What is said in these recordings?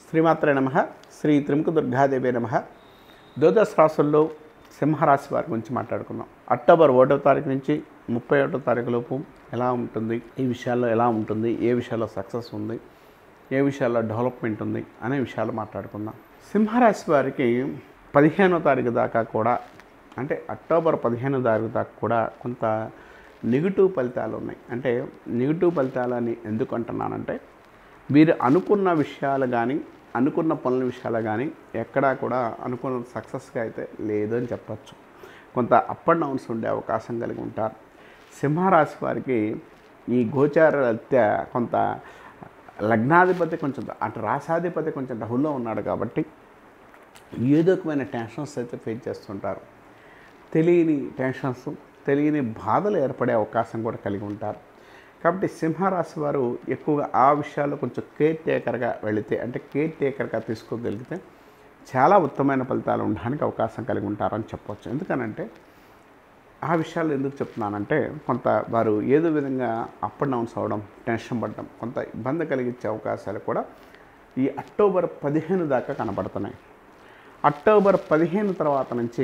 శ్రీమాత్రే నమ శ్రీ త్రిముఖ దుర్గాదేవి నమ ద్వాదశ రాసుల్లో సింహరాశి వారి గురించి మాట్లాడుకున్నాం అక్టోబర్ ఒకటో తారీఖు నుంచి ముప్పై ఒకటో తారీఖు లోపు ఎలా ఉంటుంది ఈ విషయాల్లో ఎలా ఉంటుంది ఏ విషయాల్లో సక్సెస్ ఉంది ఏ విషయాల్లో డెవలప్మెంట్ ఉంది అనే విషయాలు మాట్లాడుకుందాం సింహరాశి వారికి పదిహేనో తారీఖు దాకా కూడా అంటే అక్టోబర్ పదిహేనో తారీఖు దాకా కూడా కొంత నెగిటివ్ ఫలితాలు ఉన్నాయి అంటే నెగిటివ్ ఫలితాలని ఎందుకు అంటున్నానంటే వీరు అనుకున్న విషయాలు కానీ అనుకున్న పనుల విషయాలు కానీ ఎక్కడా కూడా అనుకున్న సక్సెస్గా అయితే లేదు అని చెప్పచ్చు కొంత అప్ అండ్ డౌన్స్ ఉండే అవకాశం కలిగి ఉంటారు సింహరాశి వారికి ఈ గోచార రీత్యా కొంత లగ్నాధిపతి కొంచెం అటు రాసాధిపతి కొంచెం డౌన్లో ఉన్నాడు కాబట్టి ఏదో ఒకమైన టెన్షన్స్ అయితే ఫేస్ చేస్తుంటారు తెలియని టెన్షన్స్ తెలియని బాధలు ఏర్పడే అవకాశం కూడా కలిగి ఉంటారు కాబట్టి సింహరాశి వారు ఎక్కువగా ఆ విషయాల్లో కొంచెం కేర్ టేకర్గా వెళితే అంటే కేర్ టేకర్గా తీసుకోగలిగితే చాలా ఉత్తమమైన ఫలితాలు ఉండడానికి అవకాశం కలిగి ఉంటారని చెప్పవచ్చు ఎందుకనంటే ఆ విషయాలు ఎందుకు చెప్తున్నానంటే కొంత వారు ఏదో విధంగా అప్ అండ్ డౌన్స్ అవ్వడం టెన్షన్ పడడం కొంత ఇబ్బంది కలిగించే అవకాశాలు కూడా ఈ అక్టోబర్ పదిహేను దాకా కనబడుతున్నాయి అక్టోబర్ పదిహేను తర్వాత నుంచి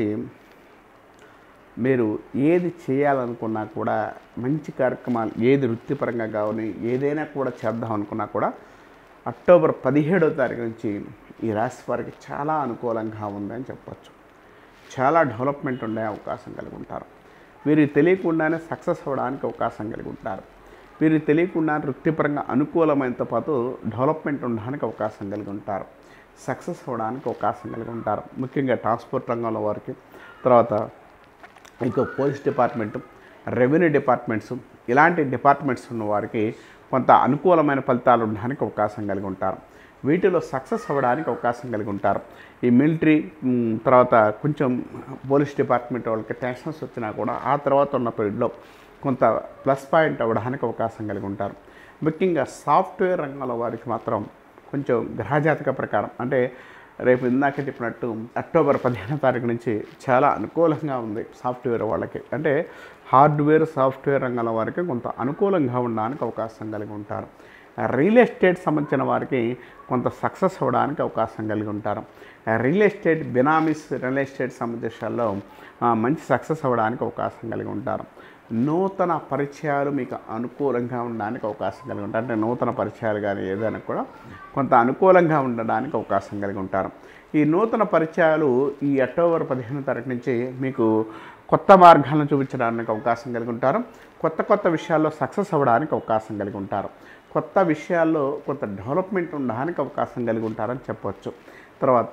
మీరు ఏది చేయాలనుకున్నా కూడా మంచి కార్యక్రమాలు ఏది వృత్తిపరంగా కావని ఏదైనా కూడా చేద్దాం అనుకున్నా కూడా అక్టోబర్ పదిహేడో తారీఖు నుంచి ఈ రాశి వారికి చాలా అనుకూలంగా ఉందని చెప్పచ్చు చాలా డెవలప్మెంట్ ఉండే అవకాశం కలిగి ఉంటారు వీరికి తెలియకుండానే సక్సెస్ అవ్వడానికి అవకాశం కలిగి ఉంటారు వీరికి తెలియకుండా వృత్తిపరంగా అనుకూలమైనతో పాటు డెవలప్మెంట్ ఉండడానికి అవకాశం కలిగి ఉంటారు సక్సెస్ అవ్వడానికి అవకాశం కలిగి ఉంటారు ముఖ్యంగా ట్రాన్స్పోర్ట్ రంగంలో వారికి తర్వాత ఇంకో పోలీస్ డిపార్ట్మెంట్ రెవెన్యూ డిపార్ట్మెంట్స్ ఇలాంటి డిపార్ట్మెంట్స్ ఉన్న వారికి కొంత అనుకూలమైన ఫలితాలు ఉండడానికి అవకాశం కలిగి ఉంటారు వీటిలో సక్సెస్ అవ్వడానికి అవకాశం కలిగి ఉంటారు ఈ మిలిటరీ మ్, తర్వాత కొంచెం పోలీస్ డిపార్ట్మెంట్ వాళ్ళకి టెన్షన్స్ వచ్చినా కూడా ఆ తర్వాత ఉన్న పీరియడ్లో కొంత ప్లస్ పాయింట్ అవ్వడానికి అవకాశం కలిగి ఉంటారు ముఖ్యంగా సాఫ్ట్వేర్ రంగంలో వారికి మాత్రం కొంచెం గ్రహజాతక ప్రకారం అంటే రేపు ఇందాక చెప్పినట్టు అక్టోబర్ పదిహేనో తారీఖు నుంచి చాలా అనుకూలంగా ఉంది సాఫ్ట్వేర్ వాళ్ళకి అంటే హార్డ్వేర్ సాఫ్ట్వేర్ రంగంలో వారికి కొంత అనుకూలంగా ఉండడానికి అవకాశం కలిగి ఉంటారు రియల్ ఎస్టేట్ సంబంధించిన వారికి కొంత సక్సెస్ అవ్వడానికి అవకాశం కలిగి ఉంటారు real estate benamis real estate సంబంధించాల్లో మంచి సక్సెస్ అవ్వడానికి అవకాశం కలిగి ఉంటారు నూతన పరిచయాలు మీకు అనుకూలంగా ఉండడానికి అవకాశం కలిగి ఉంటారు అంటే నూతన పరిచయాలు కానీ ఏదైనా కూడా కొంత అనుకూలంగా ఉండడానికి అవకాశం కలిగి ఉంటారు ఈ నూతన పరిచయాలు ఈ అక్టోబర్ పదిహేను తారీఖు నుంచి మీకు కొత్త మార్గాలను చూపించడానికి అవకాశం కలిగి ఉంటారు కొత్త కొత్త విషయాల్లో సక్సెస్ అవ్వడానికి అవకాశం కలిగి ఉంటారు కొత్త విషయాల్లో కొంత డెవలప్మెంట్ ఉండడానికి అవకాశం కలిగి ఉంటారని చెప్పవచ్చు తర్వాత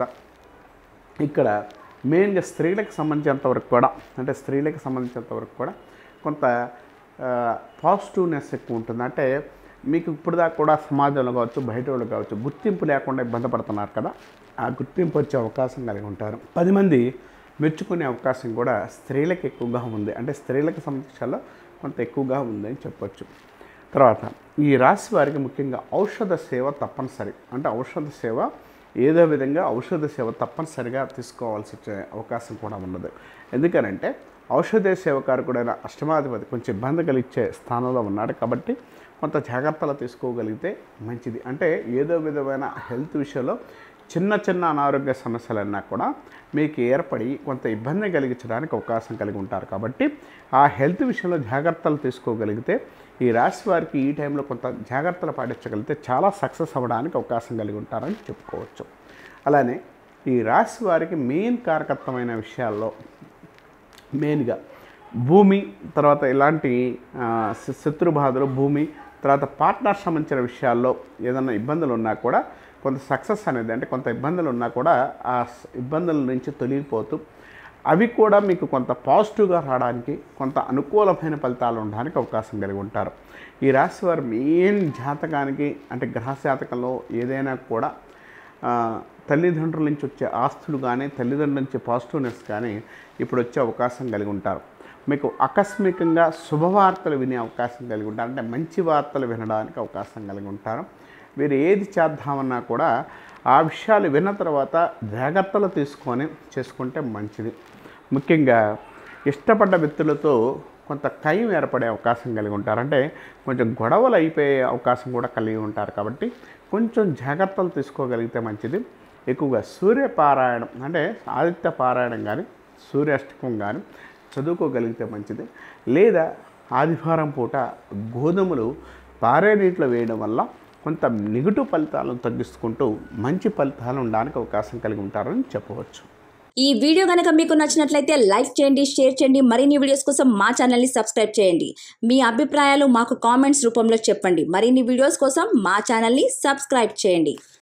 ఇక్కడ మెయిన్గా స్త్రీలకు సంబంధించినంత వరకు కూడా అంటే స్త్రీలకు సంబంధించినంత వరకు కూడా కొంత పాజిటివ్నెస్ ఎక్కువ ఉంటుంది అంటే మీకు ఇప్పుడు దాకా కూడా సమాజంలో కావచ్చు బయట వాళ్ళు కావచ్చు గుర్తింపు లేకుండా ఇబ్బంది పడుతున్నారు కదా ఆ గుర్తింపు వచ్చే అవకాశం కలిగి ఉంటారు పది మంది మెచ్చుకునే అవకాశం కూడా స్త్రీలకు ఎక్కువగా ఉంది అంటే స్త్రీలకు సంబంధించాలో కొంత ఎక్కువగా ఉందని చెప్పొచ్చు తర్వాత ఈ రాశి వారికి ముఖ్యంగా ఔషధ సేవ తప్పనిసరి అంటే ఔషధ సేవ ఏదో విధంగా ఔషధ సేవ తప్పనిసరిగా తీసుకోవాల్సి వచ్చే అవకాశం కూడా ఉన్నది ఎందుకనంటే ఔషధ సేవకారకుడైన అష్టమాధిపతి కొంచెం ఇబ్బంది కలిగించే స్థానంలో ఉన్నాడు కాబట్టి కొంత జాగ్రత్తలు తీసుకోగలిగితే మంచిది అంటే ఏదో విధమైన హెల్త్ విషయంలో చిన్న చిన్న అనారోగ్య సమస్యలన్నా కూడా మీకు ఏర్పడి కొంత ఇబ్బంది కలిగించడానికి అవకాశం కలిగి ఉంటారు కాబట్టి ఆ హెల్త్ విషయంలో జాగ్రత్తలు తీసుకోగలిగితే ఈ రాశి వారికి ఈ టైంలో కొంత జాగ్రత్తలు పాటించగలిగితే చాలా సక్సెస్ అవ్వడానికి అవకాశం కలిగి ఉంటారని చెప్పుకోవచ్చు అలానే ఈ రాశి వారికి మెయిన్ కారకత్వమైన విషయాల్లో మెయిన్గా భూమి తర్వాత ఇలాంటి ఆ, శ- శత్రు బాధలు భూమి తర్వాత పార్ట్నర్ సంబంధించిన విషయాల్లో ఏదైనా ఇబ్బందులు ఉన్నా కూడా కొంత సక్సెస్ అనేది అంటే కొంత ఇబ్బందులు ఉన్నా కూడా ఆ స- ఇబ్బందుల నుంచి తొలగిపోతూ అవి కూడా మీకు కొంత పాజిటివ్గా రావడానికి కొంత అనుకూలమైన ఫలితాలు ఉండడానికి అవకాశం కలిగి ఉంటారు ఈ రాశి వారి మెయిన్ జాతకానికి అంటే గ్రహ జాతకంలో ఏదైనా కూడా ఆ, తల్లిదండ్రుల నుంచి వచ్చే ఆస్తులు కానీ తల్లిదండ్రుల నుంచి పాజిటివ్నెస్ కానీ ఇప్పుడు వచ్చే అవకాశం కలిగి ఉంటారు మీకు ఆకస్మికంగా శుభవార్తలు వినే అవకాశం కలిగి ఉంటారు అంటే మంచి వార్తలు వినడానికి అవకాశం కలిగి ఉంటారు మీరు ఏది చేద్దామన్నా కూడా ఆ విషయాలు విన్న తర్వాత జాగ్రత్తలు తీసుకొని చేసుకుంటే మంచిది ముఖ్యంగా ఇష్టపడ్డ వ్యక్తులతో కొంత కయం ఏర్పడే అవకాశం కలిగి ఉంటారు అంటే కొంచెం గొడవలు అయిపోయే అవకాశం కూడా కలిగి ఉంటారు కాబట్టి కొంచెం జాగ్రత్తలు తీసుకోగలిగితే మంచిది ఎక్కువగా సూర్యపారాయణం అంటే ఆదిత్య పారాయణం కానీ సూర్యాష్టకం కానీ చదువుకోగలిగితే మంచిది లేదా ఆదివారం పూట గోధుమలు పారే నీటిలో వేయడం వల్ల కొంత నెగిటివ్ ఫలితాలను తగ్గించుకుంటూ మంచి ఫలితాలు ఉండడానికి అవకాశం కలిగి ఉంటారని చెప్పవచ్చు ఈ వీడియో కనుక మీకు నచ్చినట్లయితే లైక్ చేయండి షేర్ చేయండి మరిన్ని వీడియోస్ కోసం మా ఛానల్ని సబ్స్క్రైబ్ చేయండి మీ అభిప్రాయాలు మాకు కామెంట్స్ రూపంలో చెప్పండి మరిన్ని వీడియోస్ కోసం మా ఛానల్ని సబ్స్క్రైబ్ చేయండి